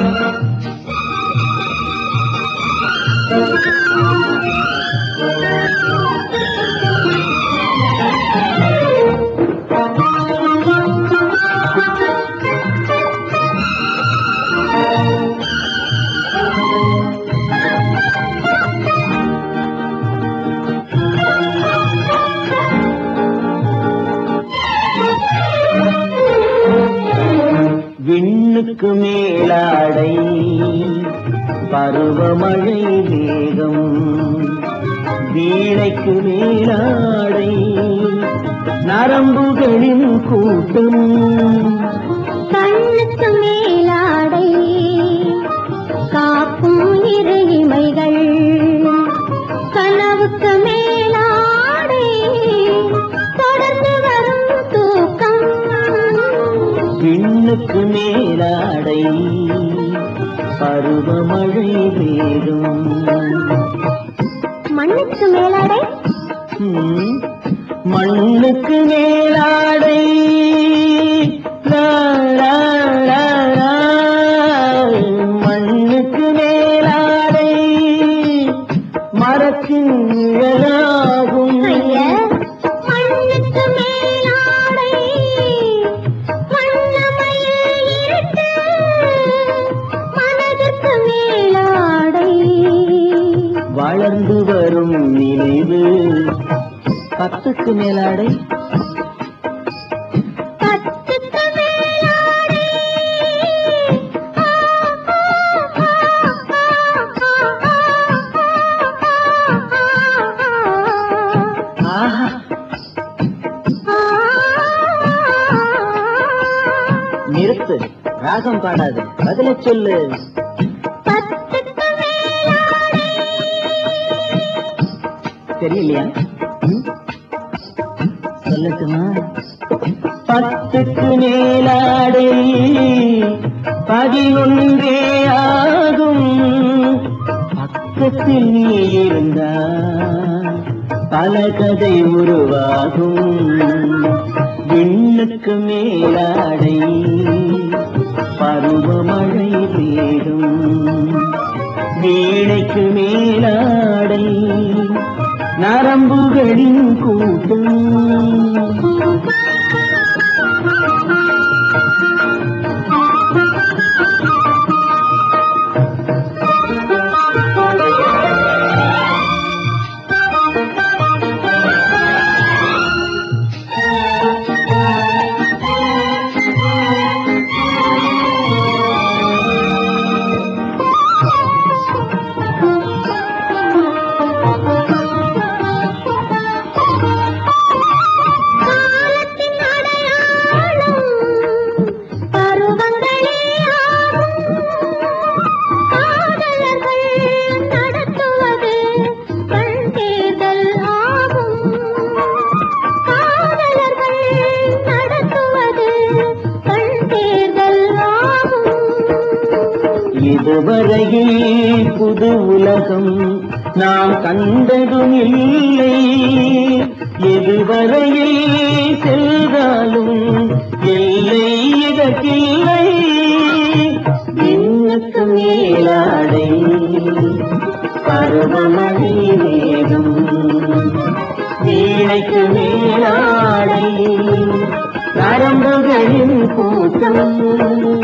விண்ணுக்கு மேலாடை பருவமழை வேகம் வீணைக்கு மேலாடை நரம்புகளின் கூட்டம் கண்ணுக்கு மேலாடை காக்கும் இரு இமைகள் கனவுக்கு மேலாடை தொடர்ந்து வரும் தூக்கம் விண்ணுக்கு மேலாடை பருவமழை வேகம் மண்ணுக்கு மேலாடை ம், மண்ணுக்கு மேலாடை லா, லா, லா, லா. மண்ணுக்கு மேலாடை மரத்தின் நிழலாகும் ஐயா, மண்ணுக்கு மேலாடை வண்ணமயில் இருட்டு மனதிற்கு மேலாடை வளர்ந்து வரும் நினைவு பத்துக்கு மேலாடை பத்துக்கு மேலாடை ஆஹா நிறுத்து ராகம் பாடாது பதில சொல்லு பத்துக்கு மேலாடை தெரியலையா ம்? சொல்லட்டுமா பத்துக்கு மேலாடை பதினொன்றே ஆகும் பக்கத்தில் நீ இருந்தால் பல கதை உருவாகும் விண்ணுக்கு மேலாடை பருவமழை வேடும் வீணைக்கு மேலாடை நரம்புகளின் கூட்டம் காலத்தின் அடையாளம் பருவங்களே ஆகும் காதலர்கள் நடத்துவது கண் தேர்தல் ஆகும் காதலர்கள் நடத்துவது கண் தேர்தல் ஆகும் இதுவரையில் புது உலகம் நாம் கண்டதும் இல்லை எதுவரையில் சென்றாலும் எல்லை இதற்கில்லை விண்ணுக்கு மேலாடை பருவமழை வேகம் வீணைக்கு மேலாடை நரம்புகளின் கூட்டம்